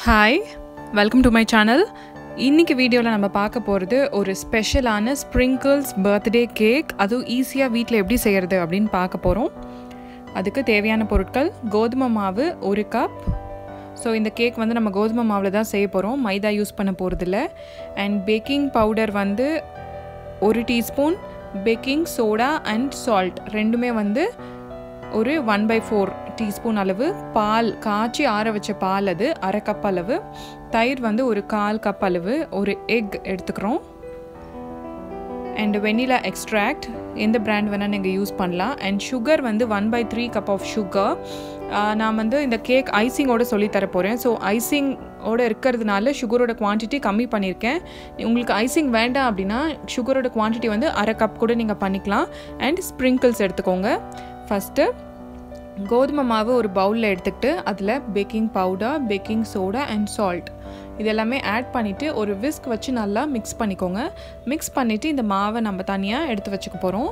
hi welcome to my channel இன்னைக்கு வீடியோவில் நம்ம பார்க்க போகிறது ஒரு ஸ்பெஷலான ஸ்ப்ரிங்கிள்ஸ் பர்த்டே கேக் அதுவும் ஈஸியாக வீட்டில் எப்படி செய்கிறது அப்படின்னு பார்க்க போகிறோம் அதுக்கு தேவையான பொருட்கள் கோதுமை மாவு ஒரு கப் ஸோ இந்த கேக் வந்து நம்ம கோதுமை மாவில் தான் செய்ய போகிறோம் மைதா யூஸ் பண்ண போகிறதில்ல அண்ட் பேக்கிங் பவுடர் வந்து ஒரு teaspoon baking soda and salt ரெண்டுமே வந்து ஒரு ஒன் பை ஃபோர் டீஸ்பூன் அளவு பால் காய்ச்சி ஆற வச்ச பால் அது அரை கப் அளவு தயிர் வந்து ஒரு கால் கப் அளவு ஒரு எக் எடுத்துக்கிறோம் அண்ட் வெனிலா எக்ஸ்ட்ராக்ட் எந்த பிராண்ட் வேணால் நீங்கள் யூஸ் பண்ணலாம் அண்ட் சுகர் வந்து one by three cup of sugar நான் வந்து இந்த கேக் ஐசிங்கோட சொல்லி தர போகிறேன் ஸோ ஐசிங்கோட இருக்கிறதுனால சுகரோட குவான்டிட்டி கம்மி பண்ணியிருக்கேன் உங்களுக்கு ஐசிங் வேண்டாம் அப்படின்னா சுகரோட குவான்டிட்டி வந்து அரை கப் கூட நீங்கள் பண்ணிக்கலாம் அண்ட் ஸ்ப்ரிங்கிள்ஸ் எடுத்துக்கோங்க ஃபஸ்ட்டு கோதுமை மாவு ஒரு பவுலில் எடுத்துக்கிட்டு அதில் baking powder baking soda and salt இது எல்லாமே ஆட் பண்ணிவிட்டு ஒரு விஸ்க் வச்சு நல்லா மிக்ஸ் பண்ணிக்கோங்க மிக்ஸ் பண்ணிவிட்டு இந்த மாவை நம்ம தனியாக எடுத்து வச்சுக்க போகிறோம்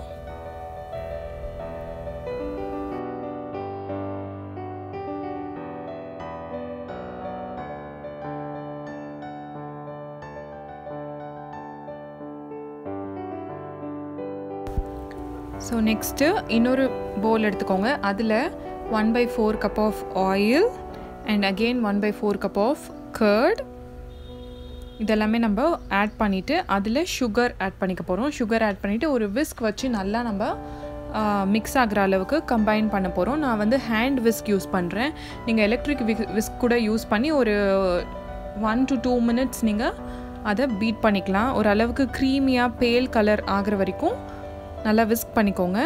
ஸோ நெக்ஸ்ட்டு இன்னொரு பவுல் எடுத்துக்கோங்க அதில் one by four cup of oil and again one by four cup of curd இதெல்லாமே நம்ம ஆட் பண்ணிவிட்டு அதில் சுகர் ஆட் பண்ணிக்க போகிறோம் சுகர் ஆட் பண்ணிவிட்டு ஒரு விஸ்க் வச்சு நல்லா நம்ம மிக்ஸ் ஆகிற அளவுக்கு கம்பைன் பண்ண போகிறோம் நான் வந்து ஹேண்ட் விஸ்க் யூஸ் பண்ணுறேன் நீங்கள் எலக்ட்ரிக் விஸ்க் கூட யூஸ் பண்ணி ஒரு ஒன் டு டூ மினிட்ஸ் நீங்கள் அதை பீட் பண்ணிக்கலாம் ஓரளவுக்கு க்ரீமியாக பேல் கலர் ஆகிற வரைக்கும் நல்லா விஸ்க் பண்ணிக்கோங்க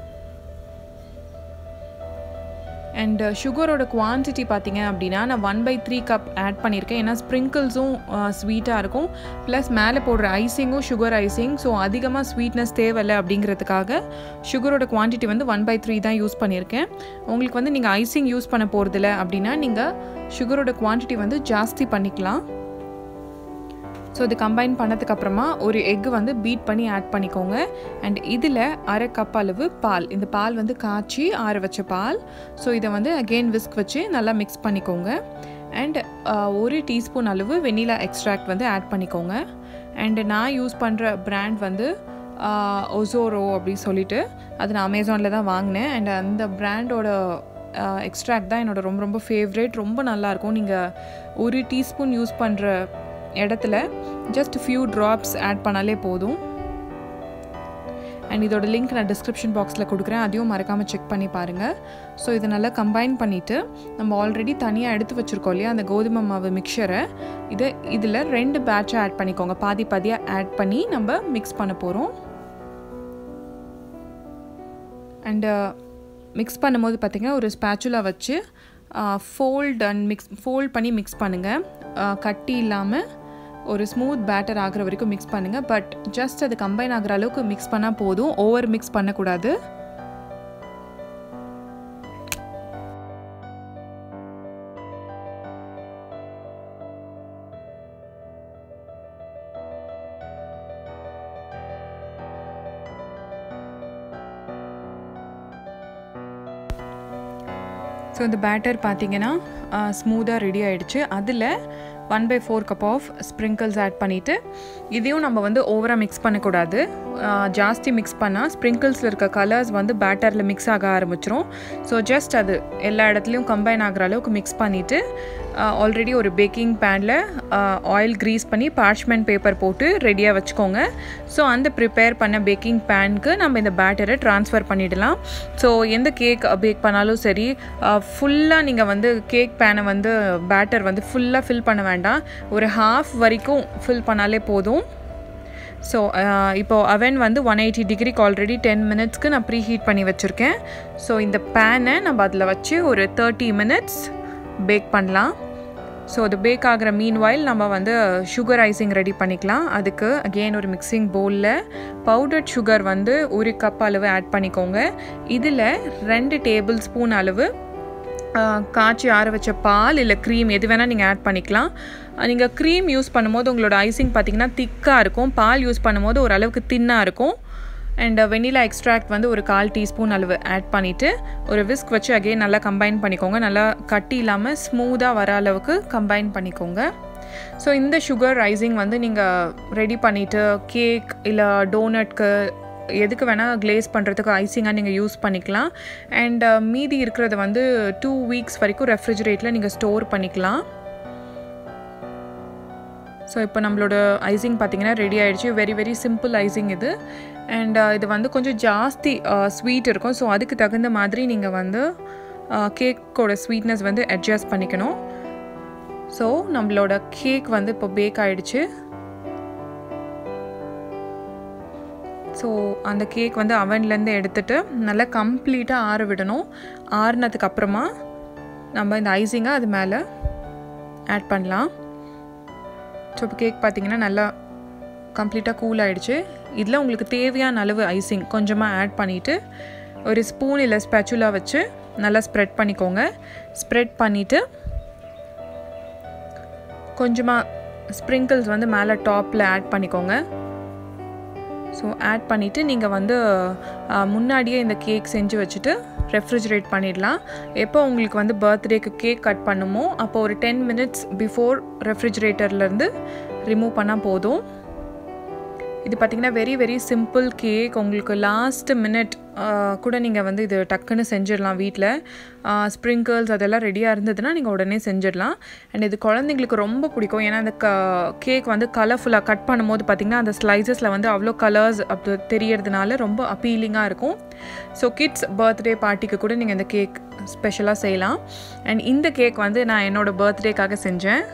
அண்ட் சுகரோட குவான்டிட்டி பார்த்தீங்க அப்படின்னா நான் one by three cup add பண்ணியிருக்கேன் ஏன்னா ஸ்ப்ரிங்கிள்ஸும் ஸ்வீட்டாக இருக்கும் ப்ளஸ் மேலே போடுற ஐசிங்கும் சுகர் ஐசிங் ஸோ அதிகமாக ஸ்வீட்னஸ் தேவையில்லை அப்படிங்கிறதுக்காக சுகரோட குவான்டிட்டி வந்து ஒன் பை த்ரீ தான் யூஸ் பண்ணியிருக்கேன் உங்களுக்கு வந்து நீங்கள் ஐசிங் யூஸ் பண்ண போகிறதில்ல அப்படின்னா நீங்கள் சுகரோட குவான்டிட்டி வந்து ஜாஸ்தி பண்ணிக்கலாம் ஸோ இது கம்பைன் பண்ணதுக்கப்புறமா ஒரு எக்கு வந்து பீட் பண்ணி ஆட் பண்ணிக்கோங்க அண்ட் இதில் அரை கப் அளவு பால் இந்த பால் வந்து காய்ச்சி ஆற வச்ச பால் ஸோ இதை வந்து அகெயின் விஸ்க் வச்சு நல்லா மிக்ஸ் பண்ணிக்கோங்க அண்ட் ஒரு டீஸ்பூன் அளவு வெனிலா எக்ஸ்ட்ராக்ட் வந்து ஆட் பண்ணிக்கோங்க அண்ட் நான் யூஸ் பண்ணுற பிராண்ட் வந்து ஒசோரோ அப்படி சொல்லிட்டு அது நான் அமேசானில் தான் வாங்கினேன் அண்ட் அந்த பிராண்டோட எக்ஸ்ட்ராக்ட் தான் என்னோடய ரொம்ப ரொம்ப ஃபேவரேட் ரொம்ப நல்லாயிருக்கும் நீங்கள் ஒரு டீஸ்பூன் யூஸ் பண்ணுற இடத்துல ஜஸ்ட் ஃபியூ ட்ராப்ஸ் ஆட் பண்ணாலே போதும் அண்ட் இதோட லிங்க் நான் டிஸ்கிரிப்ஷன் பாக்ஸில் கொடுக்குறேன் அதையும் மறக்காமல் செக் பண்ணி பாருங்கள் ஸோ இதை நல்லா கம்பைன் பண்ணிவிட்டு நம்ம ஆல்ரெடி தனியாக எடுத்து வச்சுருக்கோம் இல்லையா அந்த கோதுமை மாவு மிக்சரை இதை இதில் ரெண்டு பேட்சாக ஆட் பண்ணிக்கோங்க பாதி பாதியாக ஆட் பண்ணி நம்ம மிக்ஸ் பண்ண போகிறோம் அண்டு மிக்ஸ் பண்ணும்போது பார்த்திங்கன்னா ஒரு ஸ்பேச்சுலா வச்சு ஃபோல்ட் அண்ட் மிக்ஸ் ஃபோல்ட் பண்ணி மிக்ஸ் பண்ணுங்கள் கட்டி இல்லாமல் ஒரு ஸ்மூத் பேட்டர் ஆகிற வரைக்கும் மிக்ஸ் பண்ணுங்கள் பட் ஜஸ்ட் அது கம்பைன் ஆகிற அளவுக்கு மிக்ஸ் பண்ணால் போதும் ஓவர் மிக்ஸ் பண்ணக்கூடாது ஸோ இந்த பேட்டர் பார்த்தீங்கன்னா ஸ்மூத்தாக ரெடி ஆகிடுச்சு அதில் one by four cup of sprinkles add பண்ணிவிட்டு இதையும் நம்ம வந்து ஓவராக மிக்ஸ் பண்ணக்கூடாது ஜாஸ்தி மிக்ஸ் பண்ணால் ஸ்ப்ரிங்கிள்ஸில் இருக்க கலர்ஸ் வந்து பேட்டரில் மிக்ஸ் ஆக ஆரம்பிச்சிரும் ஸோ ஜஸ்ட் அது எல்லா இடத்துலையும் கம்பைன் ஆகிற அளவுக்கு மிக்ஸ் பண்ணிவிட்டு ஆல்ரெடி ஒரு பேக்கிங் பேனில் ஆயில் க்ரீஸ் பண்ணி பார்ச்மெண்ட் பேப்பர் போட்டு ரெடியாக வச்சுக்கோங்க ஸோ அந்த ப்ரிப்பேர் பண்ண பேக்கிங் பேனுக்கு நம்ம இந்த பேட்டரை ட்ரான்ஸ்ஃபர் பண்ணிடலாம் ஸோ எந்த கேக் பேக் பண்ணாலும் சரி ஃபுல்லாக நீங்கள் வந்து கேக் பேனை வந்து பேட்டர் வந்து ஃபுல்லாக ஃபில் பண்ண வேண்டாம் ஒரு ஹாஃப் வரைக்கும் ஃபில் பண்ணாலே போதும் ஸோ இப்போது அவன் வந்து ஒன் எயிட்டி டிகிரிக்கு ஆல்ரெடி டென் மினிட்ஸ்க்கு நான் ப்ரீ ஹீட் பண்ணி வச்சுருக்கேன் ஸோ இந்த பேனை நம்ம அதில் வச்சு ஒரு தேர்ட்டி மினிட்ஸ் பேக் பண்ணலாம் ஸோ அது பேக் ஆகிற மீன் வாயில் நம்ம வந்து சுகர் ஐசிங் ரெடி பண்ணிக்கலாம் அதுக்கு அகெயின் ஒரு மிக்சிங் பவுலில் பவுடர்ட் சுகர் வந்து ஒரு கப் அளவு ஆட் பண்ணிக்கோங்க இதில் ரெண்டு டேபிள் ஸ்பூன் அளவு காய்ச்சி ஆற வச்ச பால் இல்லை க்ரீம் எது வேணால் நீங்கள் ஆட் பண்ணிக்கலாம் நீங்கள் க்ரீம் யூஸ் பண்ணும்போது உங்களோட ஐசிங் பார்த்திங்கன்னா திக்காக இருக்கும் பால் யூஸ் பண்ணும்போது ஓரளவுக்கு தின்னாக இருக்கும் அண்ட் வெனிலா எக்ஸ்ட்ராக்ட் வந்து ஒரு கால் டீஸ்பூன் அளவு ஆட் பண்ணிவிட்டு ஒரு விஸ்க் வச்சு அகைன் நல்லா கம்பைன் பண்ணிக்கோங்க நல்லா கட்டி இல்லாமல் ஸ்மூத்தாக வர அளவுக்கு கம்பைன் பண்ணிக்கோங்க ஸோ இந்த சுகர் ரைசிங் வந்து நீங்கள் ரெடி பண்ணிவிட்டு கேக் இல்லை டோனட்க்கு எதுக்கு வேணால் க்ளேஸ் பண்ணுறதுக்கு ஐசிங்காக நீங்கள் யூஸ் பண்ணிக்கலாம் அண்ட் மீதி இருக்கிறத வந்து டூ வீக்ஸ் வரைக்கும் ரெஃப்ரிஜரேட்டில் நீங்கள் ஸ்டோர் பண்ணிக்கலாம் ஸோ இப்போ நம்மளோட ஐசிங் பார்த்தீங்கன்னா ரெடி ஆகிடுச்சு வெரி வெரி சிம்பிள் ஐசிங் இது அண்ட் இது வந்து கொஞ்சம் ஜாஸ்தி ஸ்வீட் இருக்கும் ஸோ அதுக்கு தகுந்த மாதிரி நீங்கள் வந்து கேக்கோட ஸ்வீட்னஸ் வந்து அட்ஜஸ்ட் பண்ணிக்கணும் ஸோ நம்மளோட கேக் வந்து இப்போ பேக் ஆகிடுச்சு ஸோ அந்த கேக் வந்து அவன்லேருந்து எடுத்துகிட்டு நல்லா கம்ப்ளீட்டாக ஆற விடணும் ஆறுனதுக்கு அப்புறமா நம்ம இந்த ஐசிங்கை அது மேலே ஆட் பண்ணலாம் ஸோ இப்போ கேக் பார்த்திங்கன்னா நல்லா கம்ப்ளீட்டாக கூல் ஆகிடுச்சு இதில் உங்களுக்கு தேவையான அளவு ஐசிங் கொஞ்சமாக ஆட் பண்ணிவிட்டு ஒரு ஸ்பூன் இல்லை ஸ்பேச்சுலா வச்சு நல்லா ஸ்ப்ரெட் பண்ணிக்கோங்க ஸ்ப்ரெட் பண்ணிவிட்டு கொஞ்சமாக ஸ்ப்ரிங்கிள்ஸ் வந்து மேலே டாப்பில் ஆட் பண்ணிக்கோங்க ஸோ ஆட் பண்ணிவிட்டு நீங்கள் வந்து முன்னாடியே இந்த கேக் செஞ்சு வச்சுட்டு ரெஃப்ரிஜரேட் பண்ணிடலாம் எப்போ உங்களுக்கு வந்து பர்த்டேக்கு கேக் கட் பண்ணுமோ அப்போ ஒரு டென் மினிட்ஸ் பிஃபோர் ரெஃப்ரிஜரேட்டர்லேருந்து ரிமூவ் பண்ணால் போதும் இது பார்த்திங்கன்னா வெரி வெரி சிம்பிள் கேக் உங்களுக்கு லாஸ்ட் மினிட் கூட நீங்கள் வந்து இது டக்குன்னு செஞ்சிடலாம் வீட்டில் ஸ்ப்ரிங்கிள்ஸ் அதெல்லாம் ரெடியாக இருந்ததுன்னா நீங்கள் உடனே செஞ்சிடலாம் அண்ட் இது குழந்தைங்களுக்கு ரொம்ப பிடிக்கும் ஏன்னா அந்த க கேக் வந்து கலர்ஃபுல்லாக கட் பண்ணும்போது பார்த்திங்கன்னா அந்த ஸ்லைசஸில் வந்து அவ்வளோ கலர்ஸ் அப்படி தெரியறதுனால ரொம்ப அப்பீலிங்காக இருக்கும் ஸோ கிட்ஸ் பர்த்டே பார்ட்டிக்கு கூட நீங்கள் இந்த கேக் ஸ்பெஷலாக செய்யலாம் அண்ட் இந்த கேக் வந்து நான் என்னோடய பர்த்டேக்காக செஞ்சேன்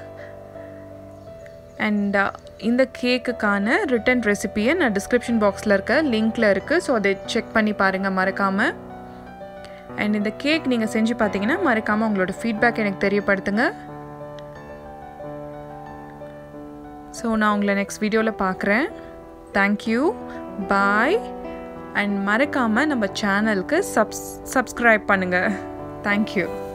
அண்ட் இந்த கேக்குக்கான ரிட்டன் ரெசிபியை நான் டிஸ்கிரிப்ஷன் பாக்ஸில் இருக்க லிங்க்கில் இருக்குது ஸோ அதை செக் பண்ணி பாருங்கள் மறக்காமல் அண்ட் இந்த கேக் நீங்கள் செஞ்சு பார்த்தீங்கன்னா மறக்காமல் உங்களோட ஃபீட்பேக் எனக்கு தெரியப்படுத்துங்க ஸோ நான் உங்களை நெக்ஸ்ட் வீடியோவில் பார்க்குறேன் தேங்க்யூ பாய் அண்ட் மறக்காமல் நம்ம சேனலுக்கு சப்ஸ் சப்ஸ்கிரைப் பண்ணுங்கள் தேங்க்யூ